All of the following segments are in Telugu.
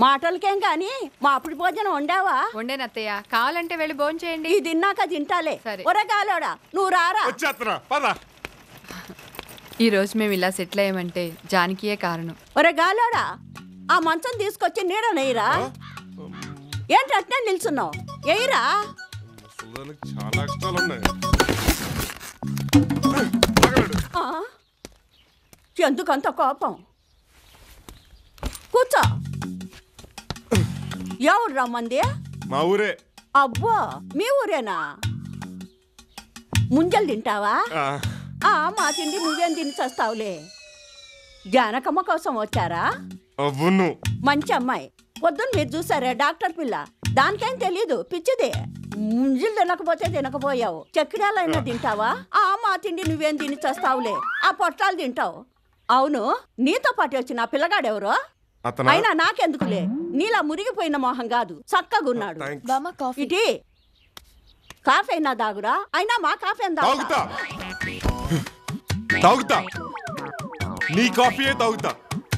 మాటలకేం కానీ మా అప్పుడు భోజనం వండావా వండేనత్తయ్య కావాలంటే వెళ్ళి భోజనం చేయండి ఇది తిన్నాక తింటాలే సరే. ఒరగాలోడా నువ్వు రారా వచ్చేస్తున్నా పద ఈ రోజు మేము ఇలా సెటిల్ అయ్యామంటే జానకియే కారణం ఒరగాలోడా ఆ మంచం తీసుకొచ్చి నీడ నెయ్యరా ఏంటి అట్నే నిల్చున్నావు ఎయ్యరా అసలు దానికి చాలా కష్టాలు ఉన్నాయి ఆగలేడు. ఆ? ఎందుకంత కోపం కూర్చో ఎవరు రమ్మంది మా ఊరే అబ్బో మీ ఊరేనా ముంజలు తింటావా ఆ, ఆ మా తిండి నువ్వేం తిని చస్తావులే జానకమ్మ కోసం వచ్చారా అవును మంచి అమ్మాయి పొద్దున్న మీరు చూసారే డాక్టర్ పిల్ల దానికేం తెలీదు పిచ్చిదే ముంజులు తినకపోతే తినకపోయావు చక్కెడాలైనా తింటావా ఆ మా తిండి నువ్వేం తిని చస్తావులే ఆ పొట్టాలు తింటావు అవును నీతో పాటు వచ్చిన ఆ పిల్లగాడెవరో అతను అయినా నాకెందుకులే నీలా మురిగిపోయిన మొహం కాదు చక్కగున్నాడు థాంక్స్. బామ్మ కాఫీ ఇటీ కాఫీ అయినా దాగురా అయినా మా కాఫీ అని తాగుతా తాగుతా నీ కాఫీయే తాగుతా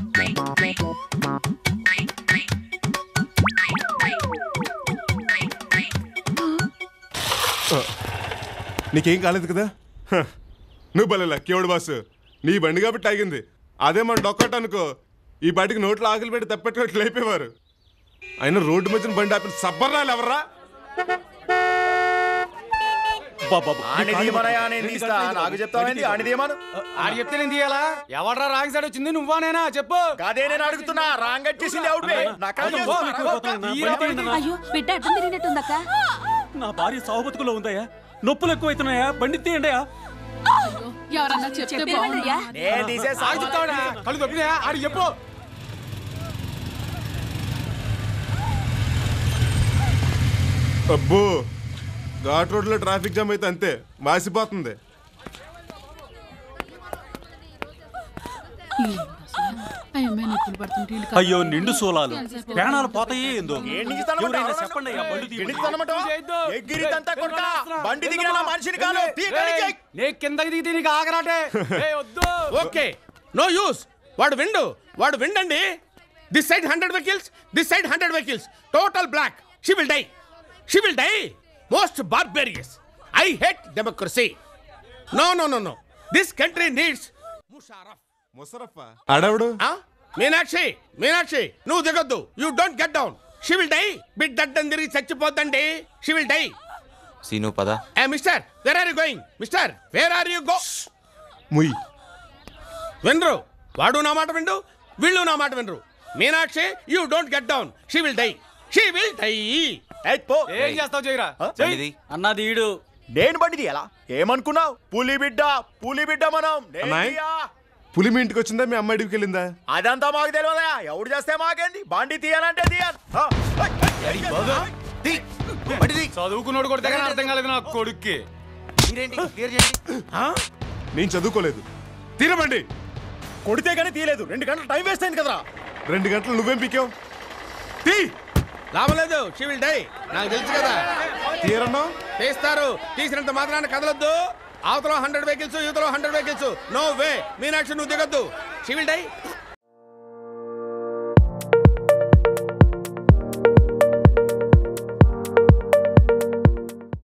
ఆ, నీకేం కాలేదు కదా హ, నువ్వు బలేలా కేవడు బాసు నీ బండి కాబట్టి ఆగింది అదే మన డొక్కట అనుకో ఈ బయటికి నోట్లో ఆకలి పెట్టి తప్పెట్టుకున్నట్లు అయిపోయేవారు అయినా రోడ్డు మధ్యన బండి ఆపిన సబ్బర్రాలు ఎవర్రా ఆడిది నేను తీస్తా నాకు చెప్తావేంటి ఆడిదేమను ఆడు చెప్తే నేను తీయాలా ఎవడ్రా రాంగ్ సైడ్ వచ్చింది నువ్వా నేనా చెప్పు కాదే నేను అడుగుతున్నా రాంగ్ వచ్చేసింది అవుట్ బే నా కళ్ళు అయ్యో, చేస్తున్నా. తీయరా బండి. అయ్యో బిడ్డ అడ్డం తిరిగినట్టుందక్క నా భార్య సావుబతుకులో ఉందయ్యా నొప్పులు ఎక్కువైతున్నాయా బండి తీయండియా ఎవరన్నా చెప్తే బాగుందయ్యా నేను తీసేస్తా. ఆడు చెప్తావాడా కళ్ళు తప్పినాయా ఆడు చెప్పు అబ్బో ఘాట్ రోడ్లో ట్రాఫిక్ జామ్ అయితే అంతే మాసిపోతుంది అయ్యమ్మాయి నిప్పులు పడుతుంటే వీళ్ళు అయ్యో నిండు సోలాలు ప్రాణాలు పోతాయే ఏందో ఏం నించుతానమాట? ఎవరైనా చెప్పండి అయ్యా బండి తీయమని. ఎన్నికి తన్నమాట? చేయొద్దు. ఎగిరిదంతా కొడతా. బండి దిగిన నా మనిషిని కాదు తీ, ఏయ్, బండి చెయ్. నే కిందకి దిగితే నీకు ఆగరాటే ఏయ్, వద్దు ఓకే నో యూస్ వాడు విండు వాడు విండండి this side hundred vehicles this side hundred vehicles total block she will die she will die most barbarous I hate democracy no no no no this country needs Musharraf Musharraf ఆడవుడు మీనాక్షి మీనాక్షి నువ్వు దిగొద్దు you don't get down she will die బిడ్ దడ్డం తిరిగి చచ్చిపోద్దండి షీ విల్ డై సీను పద ఏ mister where are you going mister where are you go ముయ్ వినరు వాడు నా మాట విండు వీళ్ళు నా మాట వినరు Meenakshi you don't get down she will die she will die ఏయ్, పో. ఏం చేస్తావు చేయరా బండిది అన్నది ఈడు నేను బండి తీయాలా ఏమనుకున్నావు పులి బిడ్డ పులి బిడ్డ మనం నేను అమ్మాయి? తీయా. పులి మీ ఇంటికి వచ్చిందా మీ అమ్మాయి ఇంటికి వెళ్ళిందా అదంతా మాకు తెలియదా ఎవడు చేస్తే మాకేంది బండి తీయాలంటే తీయాలి ఆ, ఏయ్, ఏయ్, ఏయ్. చదువుకున్నోడు కూడా దగ్గర అర్థం కాలేదు నా కొడుక్కి మీరేంటి క్లియర్ చేయండి నేను చదువుకోలేదు తీరమండి కొడితే కానీ తీయలేదు రెండు గంటలు టైం వేస్ట్ అయింది కదరా రెండు గంటలు నువ్వేం పీకావు తీ లాభం లేదు షీ విల్ డై నాకు తెలుసు కదా తీరన్నా తీస్తారు తీసినంత మాత్రాన కదలొద్దు అవతల హండ్రెడ్ వెహికల్స్ యువతలో hundred vehicles no way Meenakshi నువ్వు దిగొద్దు షీ విల్ డై